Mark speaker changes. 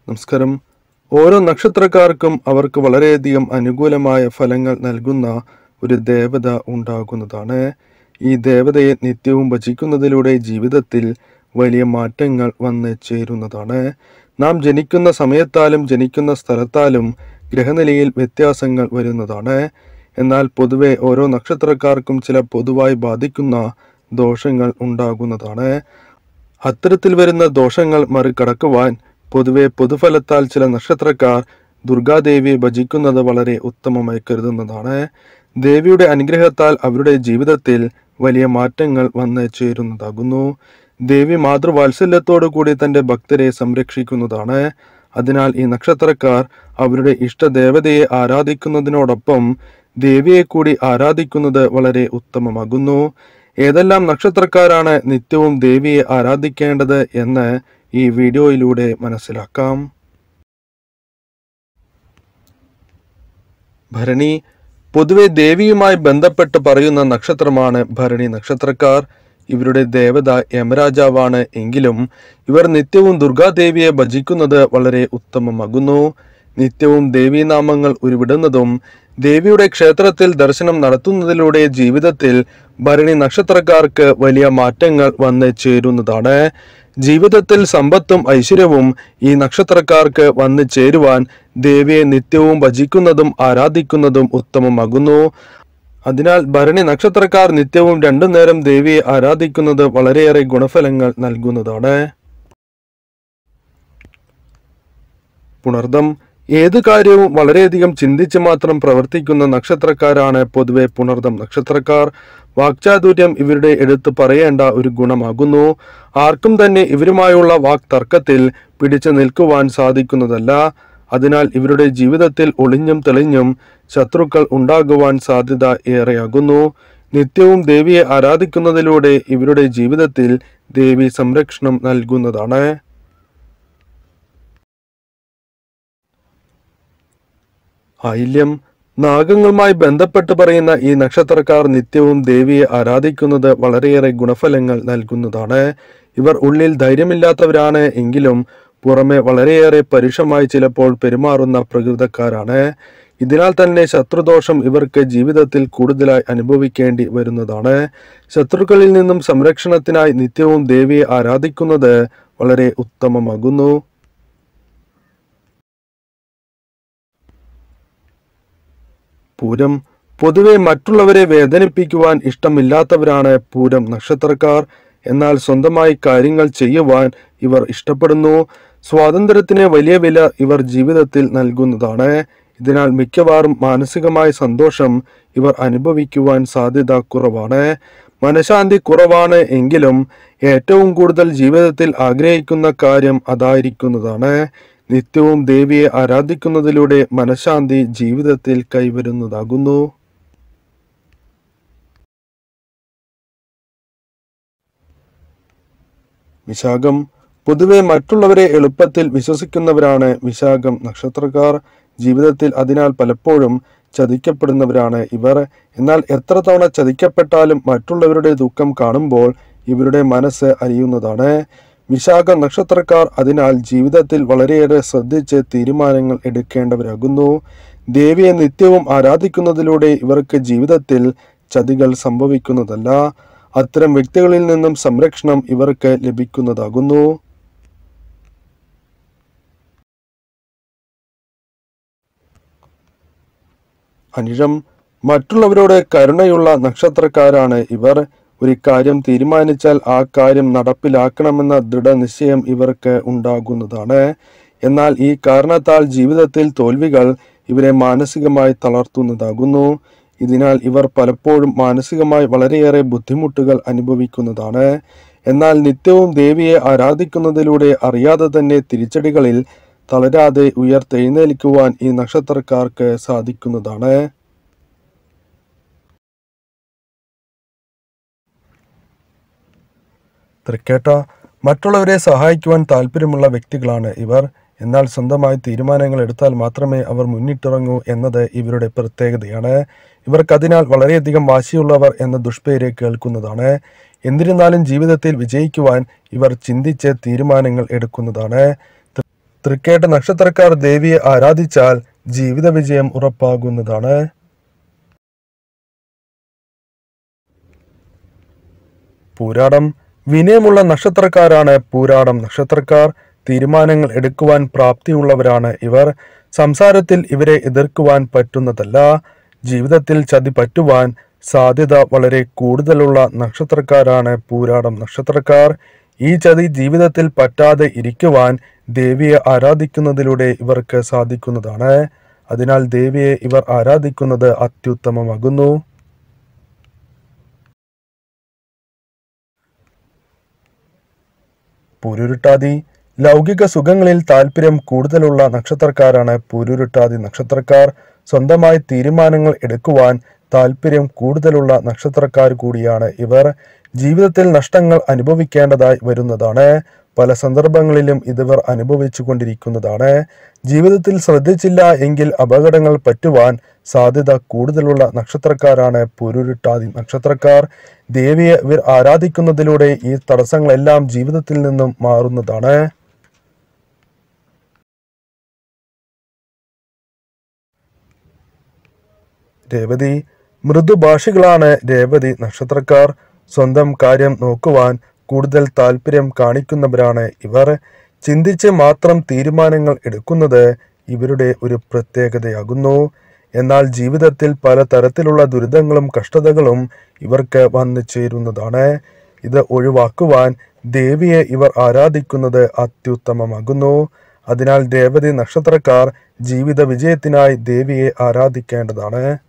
Speaker 1: നമസ്കാരം ഓരോ നക്ഷത്രക്കാർക്കും അവർക്ക് വളരെയധികം അനുകൂലമായ ഫലങ്ങൾ നൽകുന്ന ഒരു ദേവത ഉണ്ടാകുന്നതാണ് ഈ ദേവതയെ നിത്യവും ഭജിക്കുന്നതിലൂടെ ജീവിതത്തിൽ വലിയ മാറ്റങ്ങൾ വന്ന് ചേരുന്നതാണ് നാം ജനിക്കുന്ന സമയത്താലും ജനിക്കുന്ന സ്ഥലത്താലും ഗ്രഹനിലയിൽ വ്യത്യാസങ്ങൾ വരുന്നതാണ് എന്നാൽ പൊതുവെ ഓരോ നക്ഷത്രക്കാർക്കും ചില പൊതുവായി ബാധിക്കുന്ന ദോഷങ്ങൾ ഉണ്ടാകുന്നതാണ് അത്തരത്തിൽ വരുന്ന ദോഷങ്ങൾ മറികടക്കുവാൻ പൊതുവെ പൊതുഫലത്താൽ ചില നക്ഷത്രക്കാർ ദുർഗാദേവിയെ ഭജിക്കുന്നത് വളരെ ഉത്തമമായി കരുതുന്നതാണ് ദേവിയുടെ അനുഗ്രഹത്താൽ അവരുടെ ജീവിതത്തിൽ വലിയ മാറ്റങ്ങൾ വന്ന് ചേരുന്നതാകുന്നു ദേവി മാതൃവാത്സല്യത്തോടു കൂടി തന്റെ ഭക്തരെ സംരക്ഷിക്കുന്നതാണ് അതിനാൽ ഈ നക്ഷത്രക്കാർ അവരുടെ ഇഷ്ടദേവതയെ ആരാധിക്കുന്നതിനോടൊപ്പം ദേവിയെ കൂടി ആരാധിക്കുന്നത് വളരെ ഉത്തമമാകുന്നു ഏതെല്ലാം നക്ഷത്രക്കാരാണ് നിത്യവും ദേവിയെ ആരാധിക്കേണ്ടത് എന്ന് ഈ വീഡിയോയിലൂടെ മനസ്സിലാക്കാം ഭരണി പൊതുവെ ദേവിയുമായി ബന്ധപ്പെട്ട് പറയുന്ന നക്ഷത്രമാണ് ഭരണി നക്ഷത്രക്കാർ ഇവരുടെ ദേവത യമരാജാവാണ് എങ്കിലും ഇവർ നിത്യവും ദുർഗാദേവിയെ ഭജിക്കുന്നത് വളരെ ഉത്തമമാകുന്നു നിത്യവും ദേവീനാമങ്ങൾ ഉരുവിടുന്നതും ദേവിയുടെ ക്ഷേത്രത്തിൽ ദർശനം നടത്തുന്നതിലൂടെ ജീവിതത്തിൽ ഭരണി നക്ഷത്രക്കാർക്ക് വലിയ മാറ്റങ്ങൾ വന്ന് ചേരുന്നതാണ് ജീവിതത്തിൽ സമ്പത്തും ഐശ്വര്യവും ഈ നക്ഷത്രക്കാർക്ക് വന്നു ചേരുവാൻ ദേവിയെ നിത്യവും ഭജിക്കുന്നതും ആരാധിക്കുന്നതും ഉത്തമമാകുന്നു അതിനാൽ ഭരണി നക്ഷത്രക്കാർ നിത്യവും രണ്ടു നേരം ദേവിയെ ആരാധിക്കുന്നത് വളരെയേറെ ഗുണഫലങ്ങൾ നൽകുന്നതാണ് പുണർദം ഏത് കാര്യവും വളരെയധികം ചിന്തിച്ച് മാത്രം പ്രവർത്തിക്കുന്ന നക്ഷത്രക്കാരാണ് പൊതുവെ പുണർദം നക്ഷത്രക്കാർ വാക്ചാതുര്യം ഇവരുടെ എടുത്തു പറയേണ്ട ഒരു ഗുണമാകുന്നു ആർക്കും തന്നെ ഇവരുമായുള്ള വാക് തർക്കത്തിൽ പിടിച്ചു നിൽക്കുവാൻ സാധിക്കുന്നതല്ല അതിനാൽ ഇവരുടെ ജീവിതത്തിൽ ഒളിഞ്ഞും തെളിഞ്ഞും ശത്രുക്കൾ ഉണ്ടാകുവാൻ സാധ്യത ഏറെയാകുന്നു നിത്യവും ദേവിയെ ആരാധിക്കുന്നതിലൂടെ ഇവരുടെ ജീവിതത്തിൽ ദേവി സംരക്ഷണം നൽകുന്നതാണ് ആയില്യം നാഗങ്ങളുമായി ബന്ധപ്പെട്ട് പറയുന്ന ഈ നക്ഷത്രക്കാർ നിത്യവും ദേവിയെ ആരാധിക്കുന്നത് വളരെയേറെ ഗുണഫലങ്ങൾ നൽകുന്നതാണ് ഇവർ ഉള്ളിൽ ധൈര്യമില്ലാത്തവരാണ് എങ്കിലും പുറമെ വളരെയേറെ പരുഷമായി ചിലപ്പോൾ പെരുമാറുന്ന പ്രകൃതക്കാരാണ് ഇതിനാൽ തന്നെ ശത്രുദോഷം ഇവർക്ക് ജീവിതത്തിൽ കൂടുതലായി അനുഭവിക്കേണ്ടി വരുന്നതാണ് ശത്രുക്കളിൽ നിന്നും സംരക്ഷണത്തിനായി നിത്യവും ദേവിയെ ആരാധിക്കുന്നത് വളരെ ഉത്തമമാകുന്നു പൂരം പൊതുവെ മറ്റുള്ളവരെ വേദനിപ്പിക്കുവാൻ ഇഷ്ടമില്ലാത്തവരാണ് പൂരം നക്ഷത്രക്കാർ എന്നാൽ സ്വന്തമായി കാര്യങ്ങൾ ചെയ്യുവാൻ ഇവർ ഇഷ്ടപ്പെടുന്നു സ്വാതന്ത്ര്യത്തിന് വലിയ വില ഇവർ ജീവിതത്തിൽ നൽകുന്നതാണ് ഇതിനാൽ മിക്കവാറും മാനസികമായ സന്തോഷം ഇവർ അനുഭവിക്കുവാൻ സാധ്യത കുറവാണ് മനഃശാന്തി കുറവാണ് എങ്കിലും ഏറ്റവും കൂടുതൽ ജീവിതത്തിൽ ആഗ്രഹിക്കുന്ന കാര്യം അതായിരിക്കുന്നതാണ് നിത്യവും ദേവിയെ ആരാധിക്കുന്നതിലൂടെ മനഃശാന്തി ജീവിതത്തിൽ കൈവരുന്നതാകുന്നു വിശാഖം പൊതുവെ മറ്റുള്ളവരെ എളുപ്പത്തിൽ വിശ്വസിക്കുന്നവരാണ് വിശാഖം നക്ഷത്രക്കാർ ജീവിതത്തിൽ അതിനാൽ പലപ്പോഴും ചതിക്കപ്പെടുന്നവരാണ് ഇവർ എന്നാൽ എത്ര തവണ ചതിക്കപ്പെട്ടാലും മറ്റുള്ളവരുടെ ദുഃഖം കാണുമ്പോൾ ഇവരുടെ മനസ്സ് അറിയുന്നതാണ് വിശാഖ നക്ഷത്രക്കാർ അതിനാൽ ജീവിതത്തിൽ വളരെയേറെ ശ്രദ്ധിച്ച് തീരുമാനങ്ങൾ എടുക്കേണ്ടവരാകുന്നു ദേവിയെ നിത്യവും ആരാധിക്കുന്നതിലൂടെ ഇവർക്ക് ജീവിതത്തിൽ ചതികൾ സംഭവിക്കുന്നതല്ല അത്തരം വ്യക്തികളിൽ നിന്നും സംരക്ഷണം ഇവർക്ക് ലഭിക്കുന്നതാകുന്നു അനിഴം മറ്റുള്ളവരോട് കരുണയുള്ള നക്ഷത്രക്കാരാണ് ഇവർ ഒരു കാര്യം തീരുമാനിച്ചാൽ ആ കാര്യം നടപ്പിലാക്കണമെന്ന ദൃഢനിശ്ചയം ഇവർക്ക് ഉണ്ടാകുന്നതാണ് എന്നാൽ ഈ കാരണത്താൽ ജീവിതത്തിൽ തോൽവികൾ ഇവരെ മാനസികമായി തളർത്തുന്നതാകുന്നു ഇതിനാൽ ഇവർ പലപ്പോഴും മാനസികമായി വളരെയേറെ ബുദ്ധിമുട്ടുകൾ അനുഭവിക്കുന്നതാണ് എന്നാൽ നിത്യവും ദേവിയെ ആരാധിക്കുന്നതിലൂടെ അറിയാതെ തന്നെ തിരിച്ചടികളിൽ തളരാതെ ഉയർത്തെഴുന്നേൽക്കുവാൻ ഈ നക്ഷത്രക്കാർക്ക് സാധിക്കുന്നതാണ് തൃക്കേട്ട മറ്റുള്ളവരെ സഹായിക്കുവാൻ താല്പര്യമുള്ള വ്യക്തികളാണ് ഇവർ എന്നാൽ സ്വന്തമായി തീരുമാനങ്ങൾ എടുത്താൽ മാത്രമേ അവർ മുന്നിട്ടിറങ്ങൂ എന്നത് ഇവരുടെ പ്രത്യേകതയാണ് ഇവർക്കതിനാൽ വളരെയധികം വാശിയുള്ളവർ എന്ന ദുഷ്പേര് കേൾക്കുന്നതാണ് എന്നിരുന്നാലും ജീവിതത്തിൽ വിജയിക്കുവാൻ ഇവർ ചിന്തിച്ച് തീരുമാനങ്ങൾ എടുക്കുന്നതാണ് തൃ- തൃക്കേട്ട നക്ഷത്രക്കാർ ദേവിയെ ആരാധിച്ചാൽ ജീവിത വിജയം ഉറപ്പാകുന്നതാണ് പൂരാടം വിനയമുള്ള നക്ഷത്രക്കാരാണ് പൂരാടം നക്ഷത്രക്കാർ തീരുമാനങ്ങൾ എടുക്കുവാൻ പ്രാപ്തിയുള്ളവരാണ് ഇവർ സംസാരത്തിൽ ഇവരെ എതിർക്കുവാൻ പറ്റുന്നതല്ല ജീവിതത്തിൽ ചതി പറ്റുവാൻ സാധ്യത വളരെ കൂടുതലുള്ള നക്ഷത്രക്കാരാണ് പൂരാടം നക്ഷത്രക്കാർ ഈ ചതി ജീവിതത്തിൽ പറ്റാതെ ഇരിക്കുവാൻ ദേവിയെ ആരാധിക്കുന്നതിലൂടെ ഇവർക്ക് സാധിക്കുന്നതാണ് അതിനാൽ ദേവിയെ ഇവർ ആരാധിക്കുന്നത് അത്യുത്തമമാകുന്നു പൂരുരുട്ടാതി ലൗകിക സുഖങ്ങളിൽ താല്പര്യം കൂടുതലുള്ള നക്ഷത്രക്കാരാണ് പൂരുരുട്ടാതി നക്ഷത്രക്കാർ സ്വന്തമായി തീരുമാനങ്ങൾ എടുക്കുവാൻ താല്പര്യം കൂടുതലുള്ള നക്ഷത്രക്കാർ കൂടിയാണ് ഇവർ ജീവിതത്തിൽ നഷ്ടങ്ങൾ അനുഭവിക്കേണ്ടതായി വരുന്നതാണ് പല സന്ദർഭങ്ങളിലും ഇതിവർ അനുഭവിച്ചു കൊണ്ടിരിക്കുന്നതാണ് ജീവിതത്തിൽ ശ്രദ്ധിച്ചില്ല എങ്കിൽ അപകടങ്ങൾ പറ്റുവാൻ സാധ്യത കൂടുതലുള്ള നക്ഷത്രക്കാരാണ് പുരുരുട്ടാതി നക്ഷത്രക്കാർ ദേവിയെ ഇവർ ആരാധിക്കുന്നതിലൂടെ ഈ തടസ്സങ്ങളെല്ലാം ജീവിതത്തിൽ നിന്നും മാറുന്നതാണ് രേവതി മൃദുഭാഷികളാണ് രേവതി നക്ഷത്രക്കാർ സ്വന്തം കാര്യം നോക്കുവാൻ കൂടുതൽ താല്പര്യം കാണിക്കുന്നവരാണ് ഇവർ ചിന്തിച്ച് മാത്രം തീരുമാനങ്ങൾ എടുക്കുന്നത് ഇവരുടെ ഒരു പ്രത്യേകതയാകുന്നു എന്നാൽ ജീവിതത്തിൽ പല തരത്തിലുള്ള ദുരിതങ്ങളും കഷ്ടതകളും ഇവർക്ക് വന്നു ചേരുന്നതാണ് ഇത് ഒഴിവാക്കുവാൻ ദേവിയെ ഇവർ ആരാധിക്കുന്നത് അത്യുത്തമമാകുന്നു അതിനാൽ രേവതി നക്ഷത്രക്കാർ ജീവിത വിജയത്തിനായി ദേവിയെ ആരാധിക്കേണ്ടതാണ്